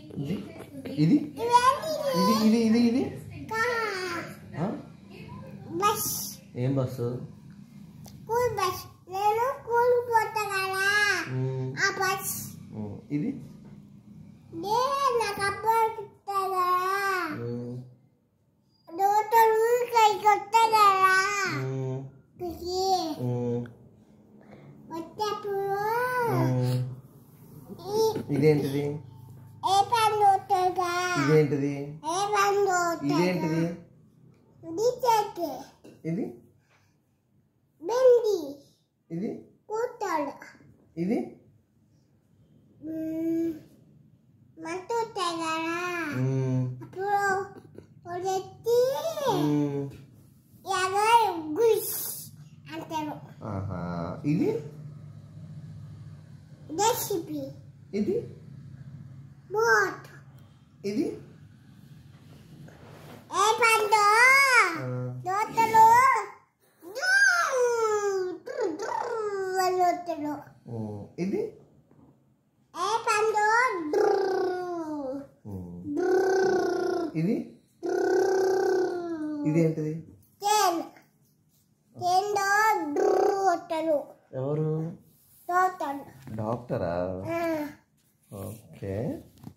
ఇది ఇది ఇది ఇది ఇది ఇది ఆ? బస్ ఏం బస్సు స్కూల్ బస్ నేను స్కూల్ పోతా కదా ఉమ్, ఆ బస్ ఉమ్, ఇది నే నాకు అబ్బాయి కదా ఉమ్, దోటలు కైకి వస్తా కదా ఉమ్, పికి ఉమ్, వచ్చేప్పుడు ఉమ్. ఈ ఇదేంటిది ఏ పని వస్తుందా ఇదేంటిది ఏ పని ఇదేంటిది ఇది చేతి ఇది బెండి ఇది కూతాడు ఇది మంటుంటాయి కదా ఉమ్, అప్పుడు ఒకటి ఉమ్. ఎవరు గుష్ అంటారు ఆహా ఇది రెసిపీ ఇది బోట్ ఇది ఏ పండు ఆ, దోతలు దోతలు ఉమ్, ఇది ఏ పండు ఉమ్. ఇది ఇదేంటిది చేన్ చేన్లో దోతలు ఎవరు దోతలు డాక్టరా ఆ, ఓకే